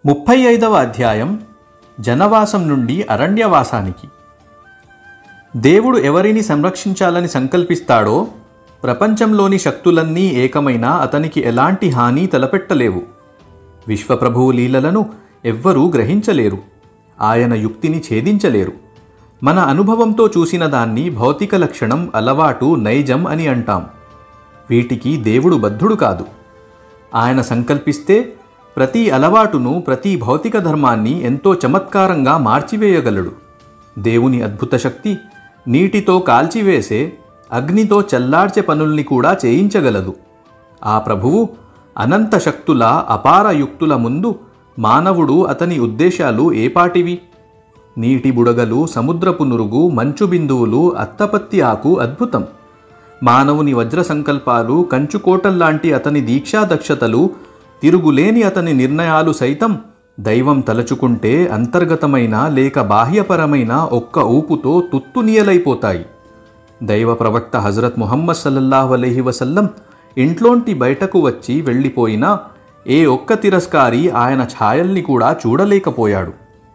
ముప్పై ఐదవ అధ్యాయం జనవాసం నుండి అరణ్యవాసానికి దేవుడు ఎవరిని సంరక్షించాలని సంకల్పిస్తాడో ప్రపంచంలోని శక్తులన్నీ ఏకమైనా అతనికి ఎలాంటి హాని తలపెట్టలేవు విశ్వప్రభువు లీలలను ఎవ్వరూ గ్రహించలేరు ఆయన యుక్తిని ఛేదించలేరు మన అనుభవంతో చూసిన దాన్ని భౌతిక లక్షణం అలవాటు నైజం అని అంటాం వీటికి దేవుడు బద్ధుడు కాదు ఆయన సంకల్పిస్తే ప్రతి అలవాటును ప్రతి భౌతిక ధర్మాన్ని ఎంతో చమత్కారంగా మార్చివేయగలడు దేవుని అద్భుత శక్తి నీటితో కాల్చివేసే అగ్నితో చల్లార్చే పనుల్ని కూడా చేయించగలదు ఆ ప్రభువు అనంత శక్తుల అపార యుక్తుల ముందు మానవుడు అతని ఉద్దేశాలు ఏపాటివి నీటి బుడగలు సముద్రపు నురుగు మంచు బిందువులు అత్తపత్తి ఆకు అద్భుతం మానవుని వజ్ర సంకల్పాలు కంచుకోటల్లాంటి అతని దీక్షా దక్షతలు తిరుగులేని అతని నిర్ణయాలు సైతం దైవం తలచుకుంటే అంతర్గతమైన లేక బాహ్యపరమైన ఒక్క ఊపుతో తుత్తునియలైపోతాయి దైవ ప్రవక్త హజరత్ ముహమ్మద్ సల్లల్లాహు అలైహి వసల్లం ఇంట్లోంటి బయటకు వచ్చి వెళ్ళిపోయినా ఏ ఒక్క తిరస్కారి ఆయన ఛాయల్ని కూడా చూడలేకపోయాడు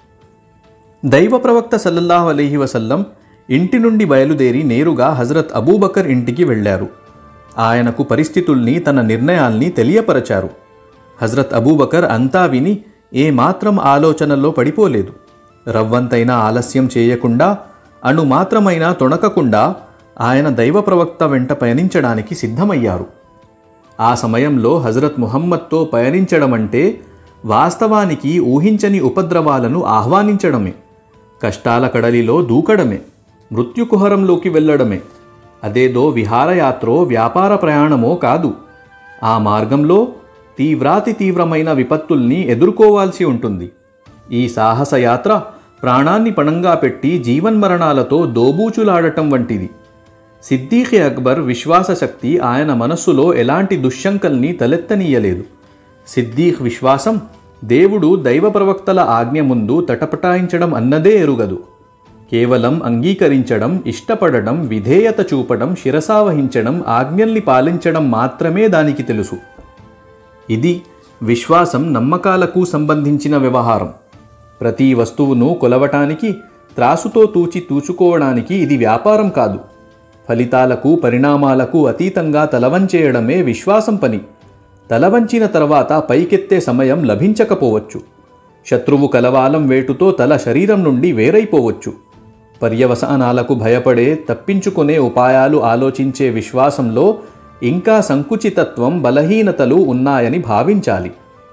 దైవ ప్రవక్త సల్లల్లాహు అలైహి వసల్లం ఇంటి నుండి బయలుదేరి నేరుగా హజరత్ అబూబకర్ ఇంటికి వెళ్ళారు ఆయనకు పరిస్థితుల్ని తన నిర్ణయాల్ని తెలియపరచారు హజరత్ అబూబకర్ అంతా విని ఏమాత్రం ఆలోచనల్లో పడిపోలేదు రవ్వంతైనా ఆలస్యం చేయకుండా అణు మాత్రమైనా తొణకకుండా ఆయన దైవ ప్రవక్త వెంట పయనించడానికి సిద్ధమయ్యారు ఆ సమయంలో హజరత్ ముహమ్మద్తో పయనించడం అంటే వాస్తవానికి ఊహించని ఉపద్రవాలను ఆహ్వానించడమే కష్టాల కడలిలో దూకడమే మృత్యుకుహరంలోకి వెళ్ళడమే అదేదో విహారయాత్రో వ్యాపార ప్రయాణమో కాదు ఆ మార్గంలో తీవ్రాతి తీవ్రమైన విపత్తుల్ని ఎదుర్కోవాల్సి ఉంటుంది ఈ సాహసయాత్ర ప్రాణాన్ని పణంగా పెట్టి జీవన్మరణాలతో దోబూచులాడటం వంటిది సిద్దీఖి అక్బర్ విశ్వాసశక్తి ఆయన మనస్సులో ఎలాంటి దుశ్శంకల్ని తలెత్తనీయలేదు సిద్దీఖ్ విశ్వాసం దేవుడు దైవ ప్రవక్తల ఆజ్ఞ ముందు తటపటాయించడం అన్నదే ఎరుగదు కేవలం అంగీకరించడం ఇష్టపడడం విధేయత చూపడం శిరసావహించడం ఆజ్ఞల్ని పాలించడం మాత్రమే దానికి తెలుసు ఇది విశ్వాసం నమ్మకాలకు సంబంధించిన వ్యవహారం ప్రతి వస్తువును కొలవటానికి త్రాసుతో తూచి తూచుకోవడానికి ఇది వ్యాపారం కాదు ఫలితాలకు పరిణామాలకు అతీతంగా తలవంచేయడమే విశ్వాసం పని తలవంచిన తర్వాత పైకెత్తే సమయం లభించకపోవచ్చు శత్రువు కలవాలం వేటుతో తల శరీరం నుండి వేరైపోవచ్చు పర్యవసానాలకు భయపడే తప్పించుకునే ఉపాయాలు ఆలోచించే విశ్వాసంలో ఇంకా సంకుచితత్వం బలహీనతలు ఉన్నాయని భావించాలి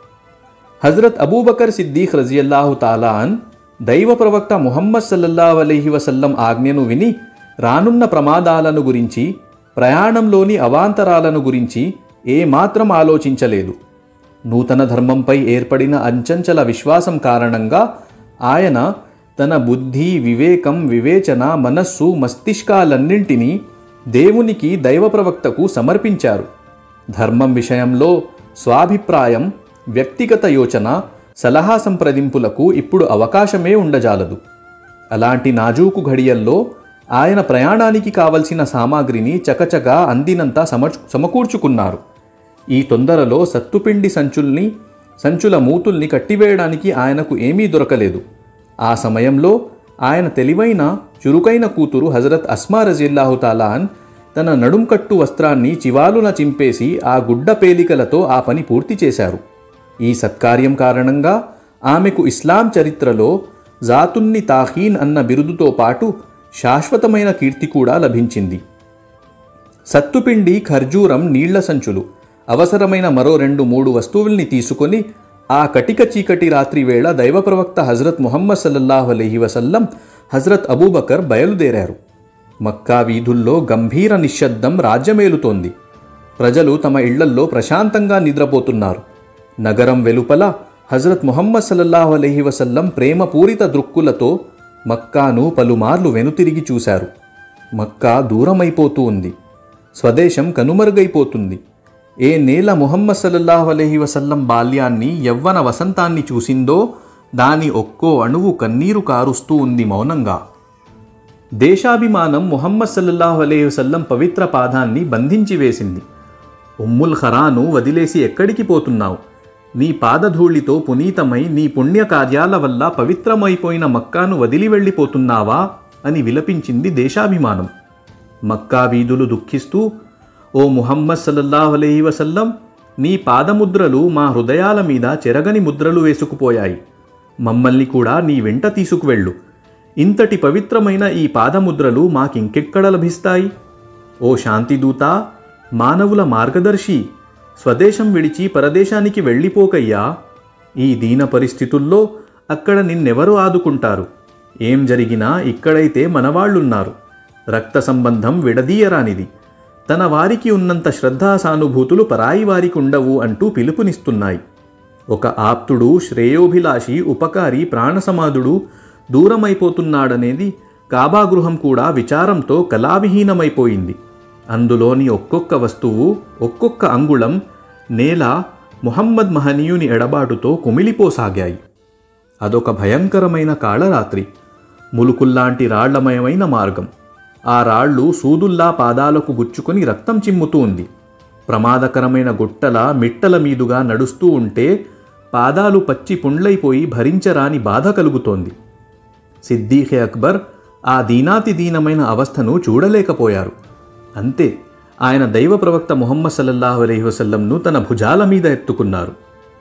హజరత్ అబూబకర్ సిద్దీఖ్ రజియల్లాహు తాలాన్ దైవ ప్రవక్త ముహమ్మద్ సల్లల్లాహు అలైహి వసల్లం ఆజ్ఞను విని రానున్న ప్రమాదాలను గురించి ప్రయాణంలోని అవాంతరాలను గురించి ఏమాత్రం ఆలోచించలేదు నూతన ధర్మంపై ఏర్పడిన అంచంచల విశ్వాసం కారణంగా ఆయన తన బుద్ధి వివేకం వివేచన మనస్సు మస్తిష్కాలన్నింటినీ దేవునికి దైవ ప్రవక్తకు సమర్పించారు ధర్మం విషయంలో స్వాభిప్రాయం వ్యక్తిగత యోచన సలహా సంప్రదింపులకు ఇప్పుడు అవకాశమే ఉండజాలదు అలాంటి నాజూకు ఘడియల్లో ఆయన ప్రయాణానికి కావలసిన సామాగ్రిని చకచకా అందినంత సమర్ సమకూర్చుకున్నారు ఈ తొందరలో సత్తుపిండి సంచుల్ని సంచుల మూతుల్ని కట్టివేయడానికి ఆయనకు ఏమీ దొరకలేదు ఆ సమయంలో ఆయన తెలివైన చురుకైన కూతురు హజరత్ అస్మా రజిల్లాహు తాలాన్ తన నడుంకట్టు వస్త్రాన్ని చివాలున చింపేసి ఆ గుడ్డ పేలికలతో ఆ పని పూర్తి చేశారు ఈ సత్కార్యం కారణంగా ఆమెకు ఇస్లాం చరిత్రలో జాతున్ని తాహీన్ అన్న బిరుదుతో పాటు శాశ్వతమైన కీర్తి కూడా లభించింది సత్తుపిండి ఖర్జూరం నీళ్ల సంచులు అవసరమైన మరో రెండు మూడు వస్తువుల్ని తీసుకొని ఆ కటిక చీకటి రాత్రి వేళ దైవ ప్రవక్త హజరత్ ముహమ్మద్ సల్లల్లాహు అలైహి వసల్లం హజరత్ అబూబకర్ బయలుదేరారు మక్కా వీధుల్లో గంభీర నిశ్శబ్దం రాజ్యమేలుతోంది ప్రజలు తమ ఇళ్లల్లో ప్రశాంతంగా నిద్రపోతున్నారు నగరం వెలుపల హజరత్ ముహమ్మద్ సల్లల్లాహు అలైహి వసల్లం ప్రేమపూరిత దృక్కులతో మక్కాను పలుమార్లు వెనుతిరిగి చూశారు మక్కా దూరమైపోతూ ఉంది స్వదేశం కనుమరుగైపోతుంది ఏ నేల ముహమ్మద్ సల్లల్లాహు అలైహి వసల్లం బాల్యాన్ని యవ్వన వసంతాన్ని చూసిందో దాని ఒక్కో అణువు కన్నీరు కారుస్తూ ఉంది మౌనంగా దేశాభిమానం ముహమ్మద్ సల్లల్లాహు అలైహి వసల్లం పవిత్ర పాదాన్ని బంధించి వేసింది ఉమ్ముల్ ఖరాను వదిలేసి ఎక్కడికి పోతున్నావు నీ పాదధూళితో పునీతమై నీ పుణ్యకార్యాల వల్ల పవిత్రమైపోయిన మక్కాను వదిలి వెళ్ళిపోతున్నావా అని విలపించింది దేశాభిమానం మక్కా వీధులు దుఃఖిస్తూ ఓ ముహమ్మద్ సల్లల్లాహు అలైహి వసల్లం నీ పాదముద్రలు మా హృదయాల మీద చెరగని ముద్రలు వేసుకుపోయాయి మమ్మల్ని కూడా నీ వెంట తీసుకువెళ్ళు ఇంతటి పవిత్రమైన ఈ పాదముద్రలు మాకింకెక్కడ లభిస్తాయి ఓ శాంతిదూత మానవుల మార్గదర్శి స్వదేశం విడిచి పరదేశానికి వెళ్ళిపోకయ్యా ఈ దీన పరిస్థితుల్లో అక్కడ నిన్నెవరు ఆదుకుంటారు ఏం జరిగినా ఇక్కడైతే మనవాళ్లున్నారు రక్త సంబంధం విడదీయరానిది తన వారికి ఉన్నంత శ్రద్ధా సానుభూతులు పరాయి వారికి ఉండవు అంటూ పిలుపునిస్తున్నాయి ఒక ఆప్తుడు శ్రేయోభిలాషి ఉపకారి ప్రాణసమాధుడు దూరమైపోతున్నాడనేది కాబాగృహం కూడా విచారంతో కళావిహీనమైపోయింది అందులోని ఒక్కొక్క వస్తువు ఒక్కొక్క అంగుళం నేల ముహమ్మద్ మహనీయుని ఎడబాటుతో కుమిలిపోసాగాయి అదొక భయంకరమైన కాళరాత్రి ములుకుల్లాంటి రాళ్లమయమైన మార్గం ఆ రాళ్ళు సూదుల్లా పాదాలకు గుచ్చుకొని రక్తం చిమ్ముతూ ఉంది ప్రమాదకరమైన గుట్టల మిట్టల మీదుగా నడుస్తూ ఉంటే పాదాలు పచ్చి పుండ్లైపోయి భరించరాని బాధ కలుగుతోంది సిద్దీఖే అక్బర్ ఆ దీనాతి దీనమైన అవస్థను చూడలేకపోయారు అంతే ఆయన దైవ ప్రవక్త ముహమ్మద్ సల్లల్లాహు అలైహి వసల్లంను తన భుజాల మీద ఎత్తుకున్నారు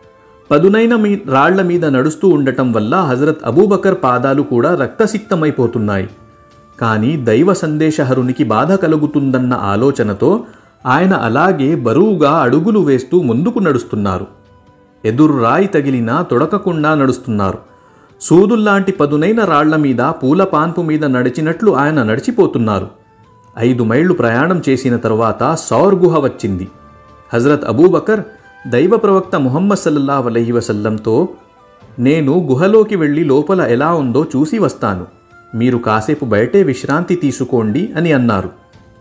పదునైన మీ రాళ్ల మీద నడుస్తూ ఉండటం వల్ల హజరత్ అబూబకర్ పాదాలు కూడా రక్తసిక్తమైపోతున్నాయి కానీ దైవ సందేశహరునికి బాధ కలుగుతుందన్న ఆలోచనతో ఆయన అలాగే బరువుగా అడుగులు వేస్తూ ముందుకు నడుస్తున్నారు ఎదురు రాయి తగిలినా తొడకకుండా నడుస్తున్నారు సూదుల్లాంటి పదునైన రాళ్ల మీద పూల పాన్పు మీద నడిచినట్లు ఆయన నడిచిపోతున్నారు ఐదు మైళ్ళు ప్రయాణం చేసిన తరువాత సౌర్ గుహ వచ్చింది హజరత్ అబూబకర్ దైవ ప్రవక్త ముహమ్మద్ సల్లల్లాహు అలైహి వసల్లంతో నేను గుహలోకి వెళ్ళి లోపల ఎలా ఉందో చూసి వస్తాను మీరు కాసేపు బయటే విశ్రాంతి తీసుకోండి అని అన్నారు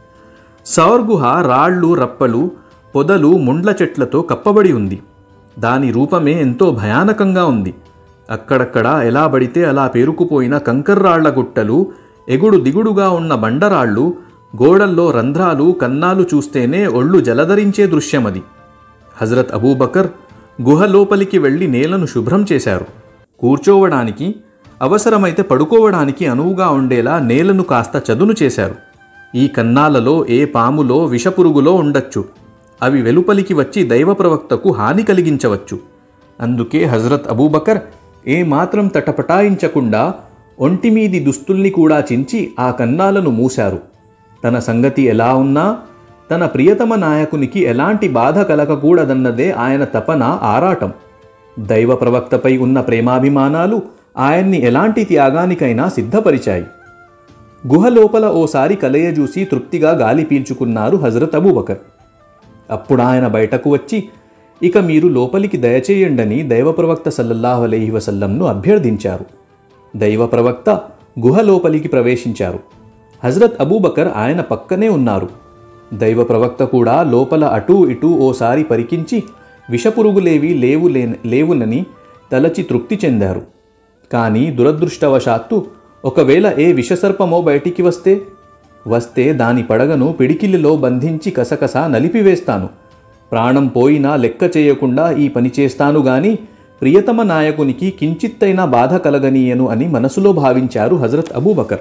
సౌర్ గుహ రాళ్ళు రప్పలు పొదలు ముండ్ల చెట్లతో కప్పబడి ఉంది దాని రూపమే ఎంతో భయానకంగా ఉంది అక్కడక్కడ ఎలా పడితే అలా పేరుకుపోయిన కంకర్రాళ్ల గుట్టలు ఎగుడు దిగుడుగా ఉన్న బండరాళ్ళు గోడల్లో రంధ్రాలు కన్నాలు చూస్తేనే ఒళ్ళు జలధరించే దృశ్యమది హజరత్ అబూబకర్ గుహ లోపలికి వెళ్ళి నేలను శుభ్రం చేశారు కూర్చోవడానికి అవసరమైతే పడుకోవడానికి అనువుగా ఉండేలా నేలను కాస్త చదును చేశారు ఈ కన్నాలలో ఏ పాములో విషపురుగులో ఉండొచ్చు అవి వెలుపలికి వచ్చి దైవ ప్రవక్తకు హాని కలిగించవచ్చు అందుకే హజరత్ అబూబకర్ ఏ మాత్రం తటపటాయించకుండా ఒంటిమీది దుస్తుల్ని కూడా చించి ఆ కన్నాలను మూశారు తన సంగతి ఎలా ఉన్నా తన ప్రియతమ నాయకునికి ఎలాంటి బాధ కలగకూడదన్నదే ఆయన తపన ఆరాటం దైవ ప్రవక్తపై ఉన్న ప్రేమాభిమానాలు ఆయన్ని ఎలాంటి త్యాగానికైనా సిద్ధపరిచాయి గుహ లోపల ఓసారి కలయజూసి తృప్తిగా గాలి పీల్చుకున్నారు హజరత్ అబూబకర్ అప్పుడు ఆయన బయటకు వచ్చి ఇక మీరు లోపలికి దయచేయండని దైవ ప్రవక్త సల్లల్లాహు అలైహి వసల్లంను అభ్యర్థించారు దైవ ప్రవక్త గుహ లోపలికి ప్రవేశించారు హజరత్ అబూబకర్ ఆయన పక్కనే ఉన్నారు దైవ ప్రవక్త కూడా లోపల అటూ ఇటూ ఓసారి పరికించి విషపురుగులేవి లేవు లేన- లేవునని తలచి తృప్తి చెందారు కానీ దురదృష్టవశాత్తు ఒకవేళ ఏ విషసర్పమో బయటికి వస్తే వస్తే దాని పడగను పిడికిలిలో బంధించి కసకస నలిపివేస్తాను ప్రాణం పోయినా లెక్క చేయకుండా ఈ పని చేస్తాను గాని ప్రియతమ నాయకునికి కించిత్తైనా బాధ కలగనీయను అని మనసులో భావించారు హజరత్ అబూబకర్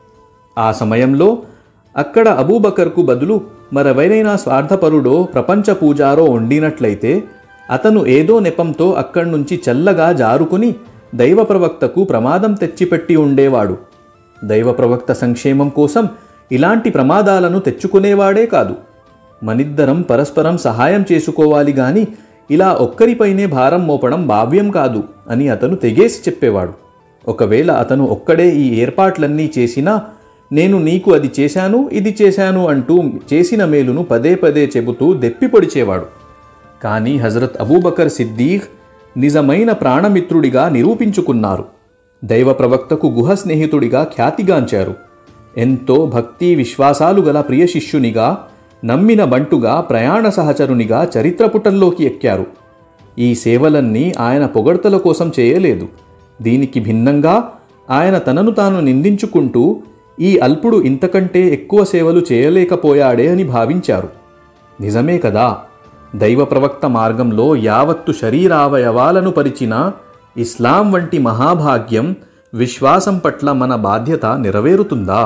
ఆ సమయంలో అక్కడ అబూబకర్కు బదులు మరెవరైనా స్వార్థపరుడో ప్రపంచ పూజారో ఉండినట్లయితే అతను ఏదో నెపంతో అక్కడి నుంచి చల్లగా జారుకుని దైవ ప్రవక్తకు ప్రమాదం తెచ్చిపెట్టి ఉండేవాడు దైవ ప్రవక్త సంక్షేమం కోసం ఇలాంటి ప్రమాదాలను తెచ్చుకునేవాడే కాదు మనిద్దరం పరస్పరం సహాయం చేసుకోవాలి గాని ఇలా ఒక్కరిపైనే భారం మోపడం భావ్యం కాదు అని అతను తెగేసి చెప్పేవాడు ఒకవేళ అతను ఒక్కడే ఈ ఏర్పాట్లన్నీ చేసినా నేను నీకు అది చేశాను ఇది చేశాను అంటూ చేసిన మేలును పదే పదే చెబుతూ దెప్పి పొడిచేవాడు కానీ హజరత్ అబూబకర్ సిద్దీక్ నిజమైన ప్రాణమిత్రుడిగా నిరూపించుకున్నారు దైవ ప్రవక్తకు గుహ స్నేహితుడిగా ఖ్యాతిగాంచారు ఎంతో భక్తి విశ్వాసాలు గల ప్రియ శిష్యునిగా నమ్మిన బంటుగా ప్రయాణ సహచరునిగా చరిత్ర పుటల్లోకి ఎక్కారు ఈ సేవలన్నీ ఆయన పొగడ్తల కోసం చేయలేదు దీనికి భిన్నంగా ఆయన తనను తాను నిందించుకుంటూ ఈ అల్పుడు ఇంతకంటే ఎక్కువ సేవలు చేయలేకపోయాడే అని భావించారు నిజమే కదా దైవ ప్రవక్త మార్గంలో యావత్తు శరీరావయవాలను పరిచిన ఇస్లాం వంటి మహాభాగ్యం విశ్వాసం పట్ల మన బాధ్యత నెరవేరుతుందా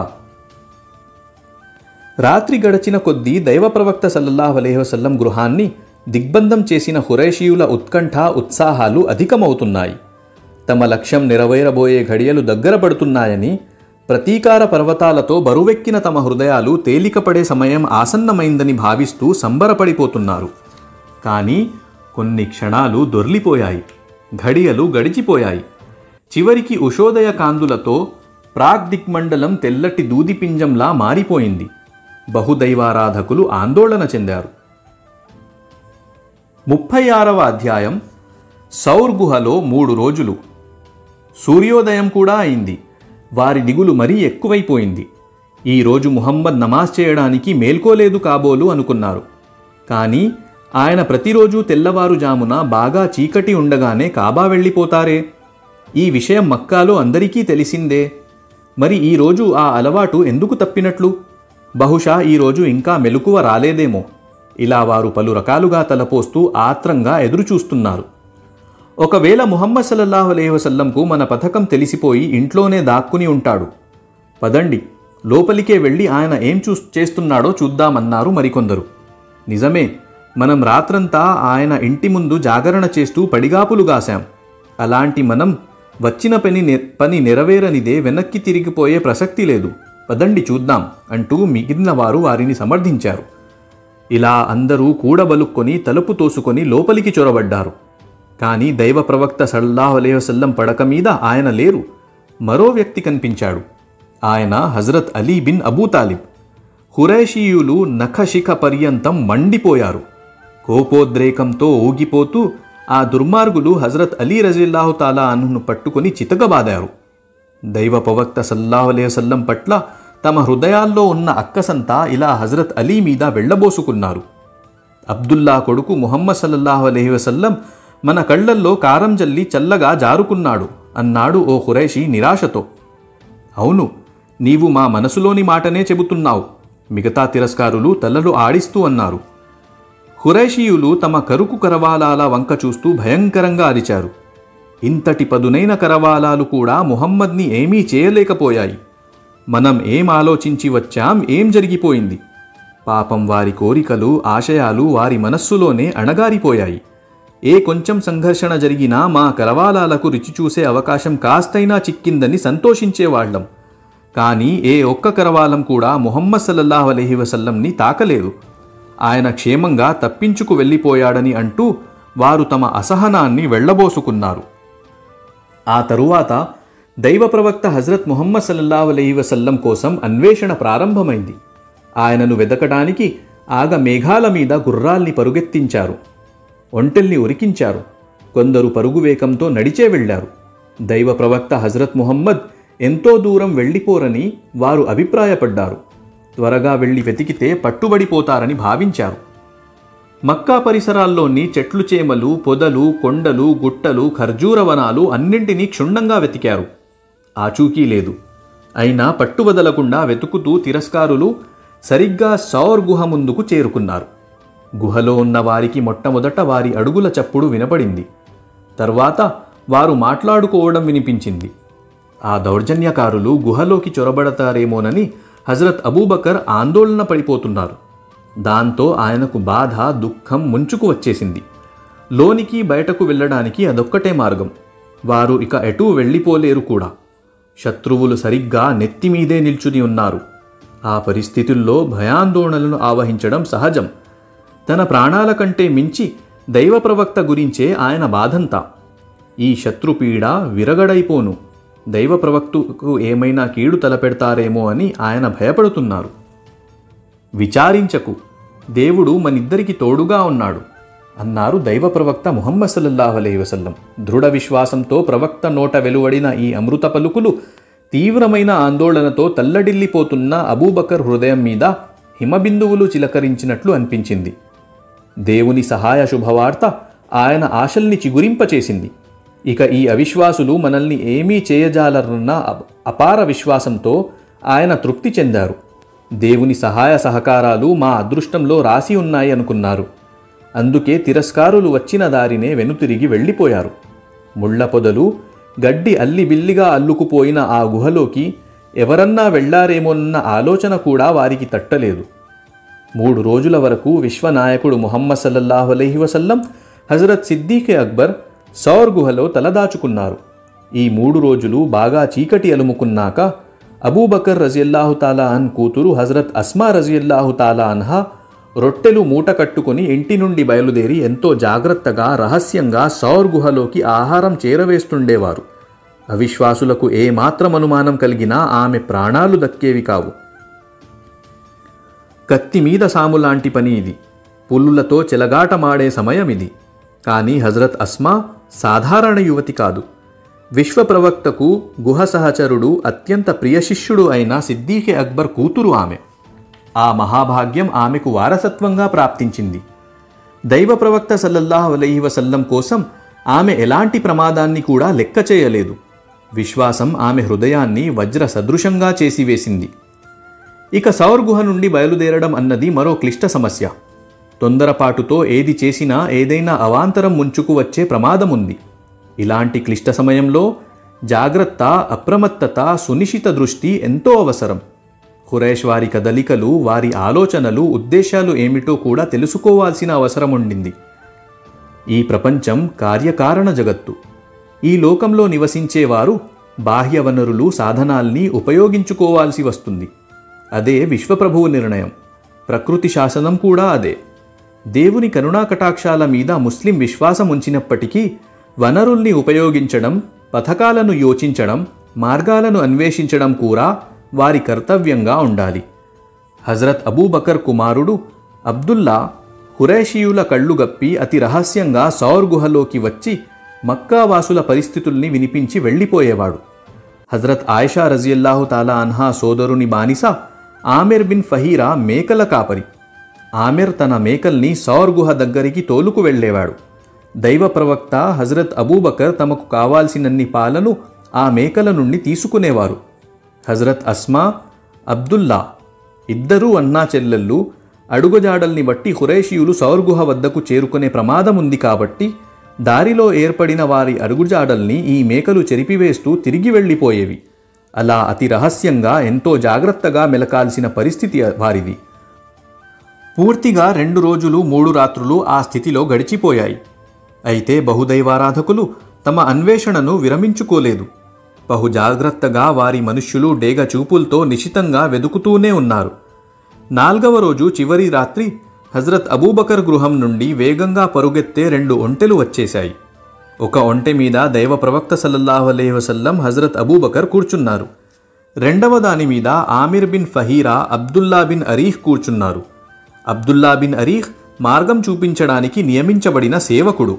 రాత్రి గడచిన కొద్దీ దైవ ప్రవక్త సల్లల్లాహు అలైహి వసల్లం గృహాన్ని దిగ్బంధం చేసిన హురైషీయుల ఉత్కంఠ ఉత్సాహాలు అధికమవుతున్నాయి తమ లక్ష్యం నెరవేరబోయే ఘడియలు దగ్గర పడుతున్నాయని ప్రతీకార పర్వతాలతో బరువెక్కిన తమ హృదయాలు తేలికపడే సమయం ఆసన్నమైందని భావిస్తూ సంబరపడిపోతున్నారు కానీ కొన్ని క్షణాలు దొర్లిపోయాయి ఘడియలు గడిచిపోయాయి చివరికి ఉషోదయ కాందులతో ప్రాగ్దిగ్మండలం తెల్లటి దూదిపింజంలా మారిపోయింది బహుదైవారాధకులు ఆందోళన చెందారు ముప్పై ఆరవ అధ్యాయం సౌర్ గుహలో మూడు రోజులు సూర్యోదయం కూడా అయింది వారి దిగులు మరీ ఎక్కువైపోయింది ఈరోజు ముహమ్మద్ నమాజ్ చేయడానికి మేల్కోలేదు కాబోలు అనుకున్నారు కానీ ఆయన ప్రతిరోజు తెల్లవారుజామున బాగా చీకటి ఉండగానే కాబా వెళ్ళిపోతారే ఈ విషయం మక్కాలో అందరికీ తెలిసిందే మరి ఈరోజు ఆ అలవాటు ఎందుకు తప్పినట్లు బహుశా ఈరోజు ఇంకా మెలకువ రాలేదేమో ఇలా వారు పలు రకాలుగా తలపోస్తూ ఆత్రంగా ఎదురుచూస్తున్నారు ఒకవేళ ముహమ్మద్ సల్లల్లాహు అలైహి వసల్లంకు మన పథకం తెలిసిపోయి ఇంట్లోనే దాక్కుని ఉంటాడు పదండి లోపలికే వెళ్ళి ఆయన ఏం చూ చేస్తున్నాడో చూద్దామన్నారు మరికొందరు నిజమే మనం రాత్రంతా ఆయన ఇంటి ముందు జాగరణ చేస్తూ పడిగాపులు గాశాం అలాంటి మనం వచ్చిన పని నె- పని నెరవేరనిదే వెనక్కి తిరిగిపోయే ప్రసక్తి లేదు పదండి చూద్దాం అంటూ మిగిలిన వారు వారిని సమర్థించారు ఇలా అందరూ కూడబలుక్కొని తలుపు తోసుకొని లోపలికి చొరబడ్డారు కానీ దైవ ప్రవక్త సల్లాహు అలైహి వసల్లం పడక మీద ఆయన లేరు మరో వ్యక్తి కనిపించాడు ఆయన Hazrat Ali bin Abu Talib హురైషీయులు నఖశిఖ పర్యంతం మండిపోయారు కోపోద్రేకంతో ఊగిపోతూ ఆ దుర్మార్గులు హజరత్ అలీ రజిల్లాహు తాలా అన్నును పట్టుకుని చితకబాదారు దైవ ప్రవక్త సల్లాహు అలైహి వసల్లం పట్ల తమ హృదయాల్లో ఉన్న అక్కసంతా ఇలా హజరత్ అలీ మీద వెళ్ళబోసుకున్నారు అబ్దుల్లా కొడుకు ముహమ్మద్ సల్లల్లాహు అలైహి వసల్లం మన కళ్ళల్లో కారం జల్లి చల్లగా జారుకున్నాడు అన్నాడు ఓ ఖురైషి నిరాశతో అవును నీవు మా మనసులోని మాటనే చెబుతున్నావు మిగతా తిరస్కారులు తలలు ఆడిస్తూ అన్నారు హురైషీయులు తమ కరుకు కరవాలాల వంక చూస్తూ భయంకరంగా అరిచారు ఇంతటి పదునైన కరవాలాలు కూడా ముహమ్మద్ని ఏమీ చేయలేకపోయాయి మనం ఏం ఆలోచించి వచ్చాం ఏం జరిగిపోయింది పాపం వారి కోరికలు ఆశయాలు వారి మనస్సులోనే అణగారిపోయాయి ఏ కొంచెం సంఘర్షణ జరిగినా మా కరవాలాలకు రుచి చూసే అవకాశం కాస్తైనా చిక్కిందని సంతోషించేవాళ్లం కానీ ఏ ఒక్క కరవాలం కూడా ముహమ్మద్ సల్లల్లాహు అలైహి వసల్లంని తాకలేదు ఆయన క్షేమంగా తప్పించుకు వెళ్ళిపోయాడని అంటూ వారు తమ అసహనాన్ని వెళ్ళబోసుకున్నారు ఆ తరువాత దైవ ప్రవక్త హజరత్ ముహమ్మద్ సల్లల్లాహు అలైహి వసల్లం కోసం అన్వేషణ ప్రారంభమైంది ఆయనను వెదకడానికి ఆగ మేఘాల మీద గుర్రాల్ని పరుగెత్తించారు ఒంటెల్ని ఉరికించారు కొందరు పరుగు వేగంతో నడిచే వెళ్ళారు దైవ ప్రవక్త హజరత్ ముహమ్మద్ ఎంతో దూరం వెళ్ళిపోరని వారు అభిప్రాయపడ్డారు త్వరగా వెళ్ళి వెతికితే పట్టుబడిపోతారని భావించారు మక్కా పరిసరాల్లోని చెట్లు చేమలు పొదలు కొండలు గుట్టలు ఖర్జూర వనాలు అన్నింటినీ క్షుణ్ణంగా వెతికారు ఆచూకీ లేదు అయినా పట్టువదలకుండా వెతుకుతూ తిరస్కారులు సరిగ్గా సౌర్ గుహ ముందుకు చేరుకున్నారు గుహలో ఉన్న వారికి మొట్టమొదట వారి అడుగుల చప్పుడు వినపడింది తర్వాత వారు మాట్లాడుకోవడం వినిపించింది ఆ దౌర్జన్యకారులు గుహలోకి చొరబడతారేమోనని హజరత్ అబూబకర్ ఆందోళన పడిపోతున్నారు దాంతో ఆయనకు బాధ దుఃఖం ముంచుకు వచ్చేసింది లోనికి బయటకు వెళ్ళడానికి అదొక్కటే మార్గం వారు ఇక ఎటూ వెళ్ళిపోలేరు కూడా శత్రువులు సరిగ్గా నెత్తిమీదే నిల్చుని ఉన్నారు ఆ పరిస్థితుల్లో భయాందోళనలను ఆవహించడం సహజం తన ప్రాణాల కంటే మించి దైవ ప్రవక్త గురించే ఆయన బాధంతా ఈ శత్రుపీడ విరగడైపోను దైవ ప్రవక్తకు ఏమైనా కీడు తలపెడతారేమో అని ఆయన భయపడుతున్నారు విచారించకు దేవుడు మనిద్దరికి తోడుగా ఉన్నాడు అన్నారు దైవ ప్రవక్త ముహమ్మద్ సల్లల్లాహు అలైహి వసల్లం దృఢ విశ్వాసంతో ప్రవక్త నోట వెలువడిన ఈ అమృత పలుకులు తీవ్రమైన ఆందోళనతో తల్లడిల్లిపోతున్న అబూబకర్ హృదయం మీద హిమబిందువులు చిలకరించినట్లు అనిపించింది దేవుని సహాయ శుభవార్త ఆయన ఆశల్ని చిగురింపచేసింది ఇక ఈ అవిశ్వాసులు మనల్ని ఏమీ చేయజాలరన్న అప- అపార విశ్వాసంతో ఆయన తృప్తి చెందారు దేవుని సహాయ సహకారాలు మా అదృష్టంలో రాసి ఉన్నాయి అనుకున్నారు అందుకే తిరస్కారులు వచ్చిన దారినే వెనుతిరిగి వెళ్ళిపోయారు ముళ్ళ పొదలు గడ్డి అల్లిబిల్లిగా అల్లుకుపోయిన ఆ గుహలోకి ఎవరన్నా వెళ్లారేమోన్న ఆలోచన కూడా వారికి తట్టలేదు మూడు రోజుల వరకు విశ్వనాయకుడు ముహమ్మద్ సల్లల్లాహు అలైహి వసల్లం హజరత్ సిద్దీకే అక్బర్ సౌర్ గుహలో తలదాచుకున్నారు ఈ మూడు రోజులు బాగా చీకటి అలుముకున్నాక అబూబకర్ రజియల్లాహు తాలా అన్ కూతురు హజరత్ అస్మా రజియల్లాహు తాలా అన్హా రొట్టెలు మూట కట్టుకుని ఇంటి నుండి బయలుదేరి ఎంతో జాగ్రత్తగా రహస్యంగా సౌర్ గుహలోకి ఆహారం చేరవేస్తుండేవారు అవిశ్వాసులకు ఏమాత్రం అనుమానం కలిగినా ఆమె ప్రాణాలు దక్కేవి కావు కత్తి మీద సాములాంటి పని ఇది పుల్లులతో చెలగాటమాడే సమయం ఇది కానీ హజరత్ అస్మా సాధారణ యువతి కాదు విశ్వ ప్రవక్తకు గుహ సహచరుడు అత్యంత ప్రియశిష్యుడు అయిన సిద్దీఖే అక్బర్ కూతురు ఆమె ఆ మహాభాగ్యం ఆమెకు వారసత్వంగా ప్రాప్తించింది దైవ ప్రవక్త సల్లల్లాహు అలైహి వసల్లం కోసం ఆమె ఎలాంటి ప్రమాదాన్ని కూడా లెక్క చేయలేదు విశ్వాసం ఆమె హృదయాన్ని వజ్ర సదృశంగా చేసివేసింది ఇక సౌర్ గుహ నుండి బయలుదేరడం అన్నది మరో క్లిష్ట సమస్య తొందరపాటుతో ఏది చేసినా ఏదైనా అవాంతరం ముంచుకు వచ్చే ప్రమాదం ఉంది ఇలాంటి క్లిష్ట సమయంలో జాగ్రత్త అప్రమత్తత సునిశిత దృష్టి ఎంతో అవసరం ఖురేష్ వారి కదలికలు వారి ఆలోచనలు ఉద్దేశాలు ఏమిటో కూడా తెలుసుకోవాల్సిన అవసరం ఉండింది ఈ ప్రపంచం కార్యకారణ జగత్తు ఈ లోకంలో నివసించేవారు బాహ్య వనరులు సాధనాల్ని ఉపయోగించుకోవాల్సి వస్తుంది అదే విశ్వప్రభువు నిర్ణయం ప్రకృతి శాసనం కూడా అదే దేవుని కరుణాకటాక్షాల మీద ముస్లిం విశ్వాసం ఉంచినప్పటికీ వనరుల్ని ఉపయోగించడం పథకాలను యోచించడం మార్గాలను అన్వేషించడం కూడా వారి కర్తవ్యంగా ఉండాలి హజరత్ అబూబకర్ కుమారుడు అబ్దుల్లా హురేషియుల కళ్ళు గప్పి అతి రహస్యంగా సౌర్ గుహలోకి వచ్చి మక్కావాసుల పరిస్థితుల్ని వినిపించి వెళ్ళిపోయేవాడు హజరత్ ఆయిషా రజియల్లాహు తాలా అన్హా సోదరుని బానిస ఆమిర్ బిన్ ఫహీరా మేకల కాపరి ఆమిర్ తన మేకల్ని సౌర్ గుహ దగ్గరికి తోలుకు వెళ్ళేవాడు దైవ ప్రవక్త హజరత్ అబూబకర్ తమకు కావాల్సినన్ని పాలను ఆ మేకల నుండి తీసుకునేవారు హజరత్ అస్మా అబ్దుల్లా ఇద్దరూ అన్నా చెల్లెళ్ళు అడుగుజాడల్ని బట్టి హురేషియులు సౌర్ గుహ వద్దకు చేరుకునే ప్రమాదం ఉంది కాబట్టి దారిలో ఏర్పడిన వారి అరుగుజాడల్ని ఈ మేకలు చెరిపివేస్తూ తిరిగి వెళ్ళిపోయేవి అలా అతి రహస్యంగా ఎంతో జాగ్రత్తగా మెలకాల్సిన పరిస్థితి వారిది పూర్తిగా రెండు రోజులు మూడు రాత్రులు ఆ స్థితిలో గడిచిపోయాయి అయితే బహుదైవారాధకులు తమ అన్వేషణను విరమించుకోలేదు బహు జాగ్రత్తగా వారి మనుష్యులు డేగ చూపులతో నిశితంగా వెదుకుతూనే ఉన్నారు నాల్గవ రోజు చివరి రాత్రి హజరత్ అబూబకర్ గృహం నుండి వేగంగా పరుగెత్తే రెండు ఒంటెలు వచ్చేశాయి ఒక ఒంటె మీద దైవ ప్రవక్త సల్లల్లాహు అలైహి వసల్లం హజరత్ అబూబకర్ కూర్చున్నారు రెండవ దాని మీద Amir bin Fuhayra Abdullah bin Arih కూర్చున్నారు అబ్దుల్లా బిన్ అరీహ్ మార్గం చూపించడానికి నియమించబడిన సేవకుడు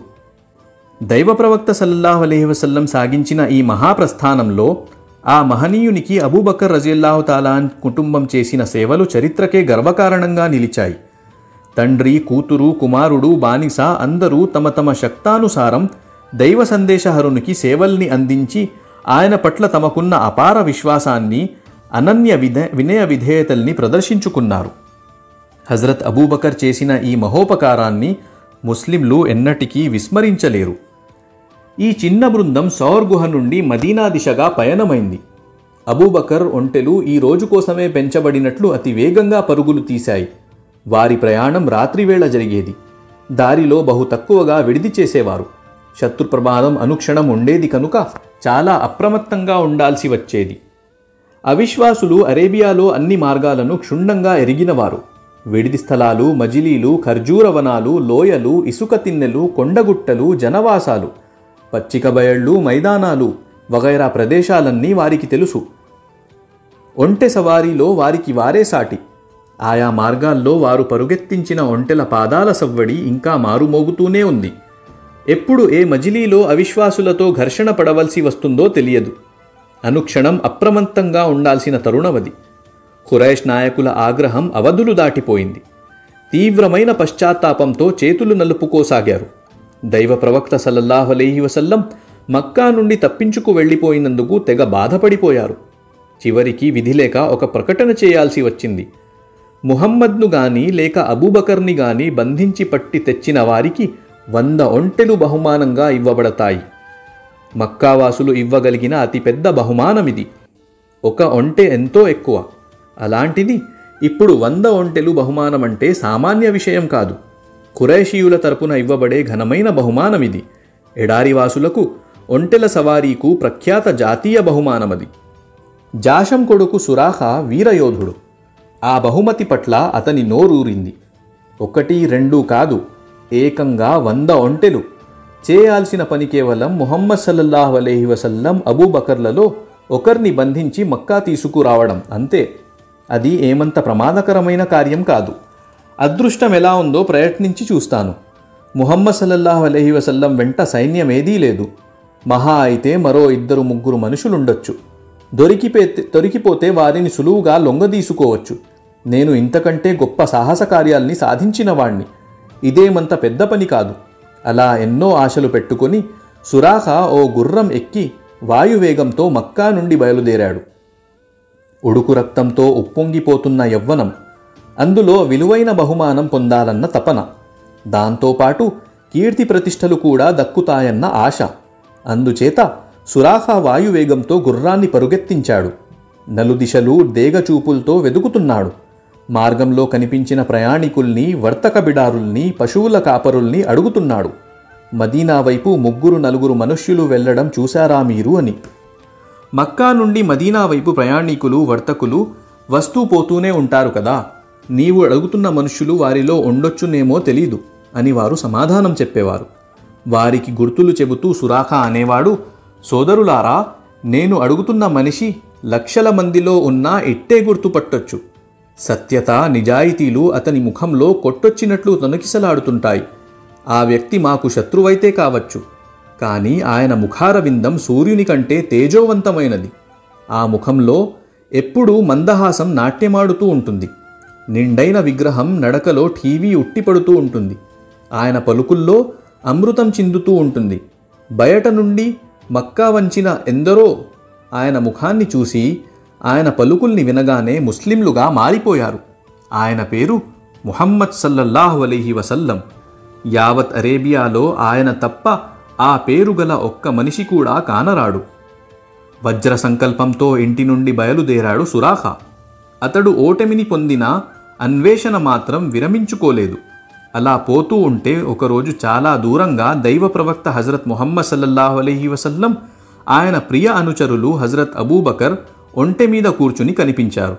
దైవ ప్రవక్త సల్లల్లాహు అలైహి వసల్లం సాగించిన ఈ మహాప్రస్థానంలో ఆ మహనీయునికి అబూబకర్ రజియల్లాహు తాలాన్ కుటుంబం చేసిన సేవలు చరిత్రకే గర్వకారణంగా నిలిచాయి తండ్రి కూతురు కుమారుడు బానిస అందరూ తమ తమ శక్తానుసారం దైవ సందేశహరునికి సేవల్ని అందించి ఆయన పట్ల తమకున్న అపార విశ్వాసాన్ని అనన్య విధ వినయ విధేయతల్ని ప్రదర్శించుకున్నారు హజరత్ అబూబకర్ చేసిన ఈ మహోపకారాన్ని ముస్లింలు ఎన్నటికీ విస్మరించలేరు ఈ చిన్న బృందం సౌర్ గుహ నుండి మదీనా దిశగా పయనమైంది అబూబకర్ ఒంటెలు ఈ రోజు కోసమే పెంచబడినట్లు అతి వేగంగా పరుగులు తీశాయి వారి ప్రయాణం రాత్రివేళ జరిగేది దారిలో బహు తక్కువగా విడిది చేసేవారు శత్రు ప్రమాదం అనుక్షణం ఉండేది కనుక చాలా అప్రమత్తంగా ఉండాల్సి వచ్చేది అవిశ్వాసులు అరేబియాలో అన్ని మార్గాలను క్షుణ్ణంగా ఎరిగినవారు విడిది స్థలాలు మజిలీలు ఖర్జూర వనాలు లోయలు ఇసుక తిన్నెలు కొండగుట్టలు జనవాసాలు పచ్చిక బయళ్ళు మైదానాలు వగైరా ప్రదేశాలన్నీ వారికి తెలుసు ఒంటె సవారీలో వారికి వారే సాటి ఆయా మార్గాల్లో వారు పరుగెత్తించిన ఒంటెల పాదాల సవ్వడి ఇంకా మారుమోగుతూనే ఉంది ఎప్పుడు ఏ మజిలీలో అవిశ్వాసులతో ఘర్షణ పడవలసి వస్తుందో తెలియదు అనుక్షణం అప్రమత్తంగా ఉండాల్సిన తరుణవది ఖురైష్ నాయకుల ఆగ్రహం అవధులు దాటిపోయింది తీవ్రమైన పశ్చాత్తాపంతో చేతులు నలుపుకోసాగారు దైవ ప్రవక్త సల్లల్లాహు అలైహి వసల్లం మక్కా నుండి తప్పించుకు వెళ్ళిపోయినందుకు తెగ బాధపడిపోయారు చివరికి విధిలేక ఒక ప్రకటన చేయాల్సి వచ్చింది ముహమ్మద్ను గాని లేక అబూబకర్ని గాని బంధించి పట్టి తెచ్చిన వారికి వంద ఒంటెలు బహుమానంగా ఇవ్వబడతాయి మక్కావాసులు ఇవ్వగలిగిన అతిపెద్ద బహుమానమిది ఒక ఒంటె ఎంతో ఎక్కువ అలాంటిది ఇప్పుడు వంద ఒంటెలు బహుమానమంటే సామాన్య విషయం కాదు కురైషీయుల తరపున ఇవ్వబడే ఘనమైన బహుమానమిది ఎడారివాసులకు ఒంటెల సవారీకు ప్రఖ్యాత జాతీయ బహుమానమది జాషం కొడుకు సురాఖ వీరయోధుడు ఆ బహుమతి పట్ల అతని నోరూరింది ఒకటి రెండు కాదు ఏకంగా వంద ఒంటెలు చేయాల్సిన పని కేవలం ముహమ్మద్ సల్లల్లాహు అలైహి వసల్లం అబూబకర్లలో ఒకరిని బంధించి మక్కా తీసుకురావడం అంతే అది ఏమంత ప్రమాదకరమైన కార్యం కాదు అదృష్టం ఎలా ఉందో ప్రయత్నించి చూస్తాను ముహమ్మద్ సల్లల్లాహు అలైహి వసల్లం వెంట సైన్యం ఏదీ లేదు మహా అయితే మరో ఇద్దరు ముగ్గురు మనుషులుండొచ్చు దొరికిపే దొరికిపోతే వారిని సులువుగా లొంగదీసుకోవచ్చు నేను ఇంతకంటే గొప్ప సాహస కార్యాల్ని సాధించిన వాణ్ణి ఇదేమంత పెద్ద పని కాదు అలా ఎన్నో ఆశలు పెట్టుకొని సురాఖ ఓ గుర్రం ఎక్కి వాయువేగంతో మక్కా నుండి బయలుదేరాడు ఉడుకు రక్తంతో ఉప్పొంగిపోతున్న యవ్వనం అందులో విలువైన బహుమానం పొందాలన్న తపన దాంతోపాటు కీర్తి ప్రతిష్టలు కూడా దక్కుతాయన్న ఆశ అందుచేత సురాఖ వాయువేగంతో గుర్రాన్ని పరుగెత్తించాడు నలుదిశలు దేగచూపులతో వెదుకుతున్నాడు మార్గంలో కనిపించిన ప్రయాణికుల్ని వర్తక బిడారుల్ని పశువుల కాపరుల్ని అడుగుతున్నాడు మదీనా వైపు ముగ్గురు నలుగురు మనుష్యులు వెళ్ళడం చూశారా మీరు అని మక్కా నుండి మదీనా వైపు ప్రయాణికులు వర్తకులు వస్తూ పోతూనే ఉంటారు కదా నీవు అడుగుతున్న మనుష్యులు వారిలో ఉండొచ్చునేమో తెలీదు అని వారు సమాధానం చెప్పేవారు వారికి గుర్తులు చెబుతూ సురాఖ అనేవాడు సోదరులారా నేను అడుగుతున్న మనిషి లక్షల మందిలో ఉన్నా ఇట్టే గుర్తుపట్టొచ్చు సత్యత నిజాయితీలు అతని ముఖంలో కొట్టొచ్చినట్లు తొనకిసలాడుతుంటాయి ఆ వ్యక్తి మాకు శత్రువైతే కావచ్చు కానీ ఆయన ముఖారవిందం సూర్యుని కంటే తేజోవంతమైనది ఆ ముఖంలో ఎప్పుడూ మందహాసం నాట్యమాడుతూ ఉంటుంది నిండైన విగ్రహం నడకలో టీవీ ఉట్టిపడుతూ ఉంటుంది ఆయన పలుకుల్లో అమృతం చిందుతూ ఉంటుంది బయట నుండి మక్కా వంచిన ఎందరో ఆయన ముఖాన్ని చూసి ఆయన పలుకుల్ని వినగానే ముస్లింలుగా మారిపోయారు ఆయన పేరు ముహమ్మద్ సల్లల్లాహు అలీహి వసల్లం యావత్ అరేబియాలో ఆయన తప్ప ఆ పేరు గల ఒక్క మనిషి కూడా కానరాడు వజ్ర సంకల్పంతో ఇంటి నుండి బయలుదేరాడు సురాఖ అతడు ఓటమిని పొందిన అన్వేషణ మాత్రం విరమించుకోలేదు అలా పోతూ ఉంటే ఒకరోజు చాలా దూరంగా దైవ ప్రవక్త హజరత్ ముహమ్మద్ సల్లల్లాహు అలైహి వసల్లం ఆయన ప్రియ అనుచరులు హజరత్ అబూబకర్ ఒంటె మీద కూర్చుని కనిపించారు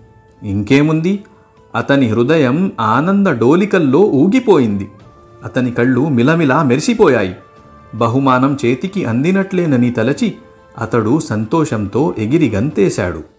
ఇంకేముంది అతని హృదయం ఆనంద డోలికల్లో ఊగిపోయింది అతని కళ్ళు మిలమిలా మెరిసిపోయాయి బహుమానం చేతికి అందినట్లేనని తలచి అతడు సంతోషంతో ఎగిరి గంతేశాడు